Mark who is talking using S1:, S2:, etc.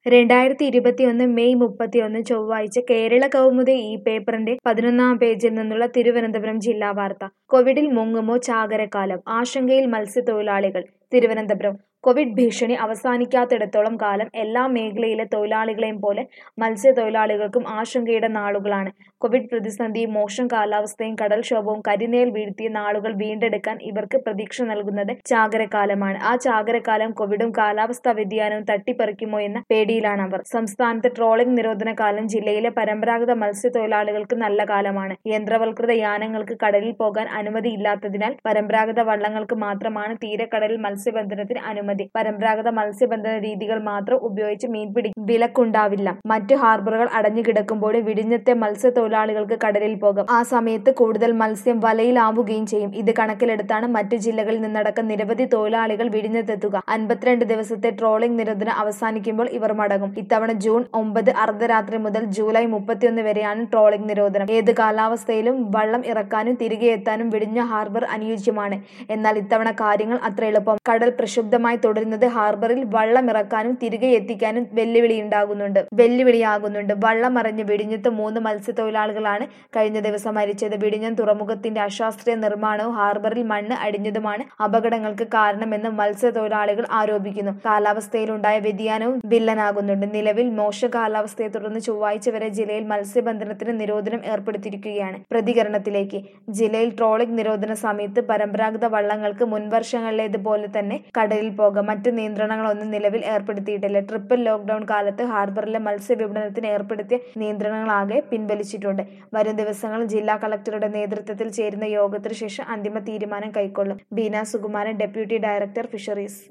S1: രണ്ടായിരത്തി ഇരുപത്തിയൊന്ന് മെയ് മുപ്പത്തിയൊന്ന് ചൊവ്വാഴ്ച കേരള കൗമുദി ഈ പേപ്പറിന്റെ പതിനൊന്നാം പേജിൽ നിന്നുള്ള തിരുവനന്തപുരം ജില്ലാ വാർത്ത കോവിഡിൽ മുങ്ങുമോ ചാകരക്കാലം ആശങ്കയിൽ മത്സ്യത്തൊഴിലാളികൾ തിരുവനന്തപുരം കോവിഡ് ഭീഷണി അവസാനിക്കാത്തിടത്തോളം കാലം എല്ലാ മേഖലയിലെ തൊഴിലാളികളെയും പോലെ മത്സ്യത്തൊഴിലാളികൾക്കും ആശങ്കയുടെ നാളുകളാണ് കോവിഡ് പ്രതിസന്ധിയും മോശം കാലാവസ്ഥയും കടൽക്ഷോഭവും കരിനേൽ വീഴ്ത്തിയ നാളുകൾ വീണ്ടെടുക്കാൻ ഇവർക്ക് പ്രതീക്ഷ നൽകുന്നത് ചാകരക്കാലമാണ് ആ ചാകരക്കാലം കോവിഡും കാലാവസ്ഥാ വ്യതിയാനവും തട്ടിപ്പറിക്കുമോ എന്ന പേടിയിലാണ് അവർ സംസ്ഥാനത്ത് ട്രോളിംഗ് നിരോധന കാലം ജില്ലയിലെ പരമ്പരാഗത മത്സ്യത്തൊഴിലാളികൾക്ക് നല്ല കാലമാണ് യന്ത്രവൽകൃത യാനങ്ങൾക്ക് കടലിൽ പോകാൻ അനുമതിയില്ലാത്തതിനാൽ പരമ്പരാഗത വള്ളങ്ങൾക്ക് മാത്രമാണ് തീരക്കടലിൽ മത്സ്യബന്ധനത്തിന് അനുമതി പരമ്പരാഗത മത്സ്യബന്ധന രീതികൾ മാത്രം ഉപയോഗിച്ച് മീൻപിടി വിലക്കുണ്ടാവില്ല മറ്റു ഹാർബറുകൾ അടഞ്ഞുകിടക്കുമ്പോൾ വിഴിഞ്ഞത്തെ മത്സ്യത്തൊഴിലാളികൾക്ക് കടലിൽ പോകാം ആ സമയത്ത് കൂടുതൽ മത്സ്യം വലയിലാവുകയും ചെയ്യും ഇത് കണക്കിലെടുത്താണ് മറ്റു ജില്ലകളിൽ നിന്നടക്കം നിരവധി തൊഴിലാളികൾ വിഴിഞ്ഞത്തെത്തുക അൻപത്തിരണ്ട് ദിവസത്തെ ട്രോളിംഗ് നിരോധനം അവസാനിക്കുമ്പോൾ ഇവർ മടങ്ങും ഇത്തവണ ജൂൺ ഒമ്പത് അർദ്ധരാത്രി മുതൽ ജൂലൈ മുപ്പത്തിയൊന്ന് വരെയാണ് ട്രോളിംഗ് നിരോധനം ഏത് കാലാവസ്ഥയിലും വള്ളം ഇറക്കാനും തിരികെ എത്താനും വിഴിഞ്ഞ ഹാർബർ അനുയോജ്യമാണ് എന്നാൽ ഇത്തവണ കാര്യങ്ങൾ അത്ര എളുപ്പം കടൽ പ്രക്ഷുബ്ധമായി തുടരുന്നത് ഹാർബറിൽ വള്ളം ഇറക്കാനും തിരികെ എത്തിക്കാനും വെല്ലുവിളിയുണ്ടാകുന്നുണ്ട് വെല്ലുവിളിയാകുന്നുണ്ട് വള്ളം മറിഞ്ഞ് വിഴിഞ്ഞത്ത് മൂന്ന് മത്സ്യത്തൊഴിലാളികളാണ് കഴിഞ്ഞ ദിവസം മരിച്ചത് വിഴിഞ്ഞം തുറമുഖത്തിന്റെ അശാസ്ത്രീയ നിർമ്മാണവും ഹാർബറിൽ മണ്ണ് അടിഞ്ഞതുമാണ് അപകടങ്ങൾക്ക് കാരണമെന്ന് മത്സ്യത്തൊഴിലാളികൾ ആരോപിക്കുന്നു കാലാവസ്ഥയിലുണ്ടായ വ്യതിയാനവും വില്ലനാകുന്നുണ്ട് നിലവിൽ മോശം കാലാവസ്ഥയെ തുടർന്ന് ചൊവ്വാഴ്ച വരെ ജില്ലയിൽ മത്സ്യബന്ധനത്തിന് നിരോധനം ഏർപ്പെടുത്തിയിരിക്കുകയാണ് പ്രതികരണത്തിലേക്ക് ജില്ലയിൽ ട്രോളിംഗ് നിരോധന സമയത്ത് പരമ്പരാഗത വള്ളങ്ങൾക്ക് മുൻവർഷങ്ങളിലേതുപോലെ തന്നെ കടലിൽ പോകാം മറ്റ് നിയന്ത്രണങ്ങളൊന്നും നിലവിൽ ഏർപ്പെടുത്തിയിട്ടില്ല ട്രിപ്പിൾ ലോക്ക്ഡൌൺ കാലത്ത് ഹാർബറിലെ മത്സ്യവിപണനത്തിന് ഏർപ്പെടുത്തിയ നിയന്ത്രണങ്ങളാകെ പിൻവലിച്ചിട്ടുണ്ട് വരും ദിവസങ്ങളിൽ ജില്ലാ കളക്ടറുടെ നേതൃത്വത്തിൽ ചേരുന്ന യോഗത്തിനു ശേഷം അന്തിമ തീരുമാനം കൈക്കൊള്ളും Beena Sukumaran deputy director fisheries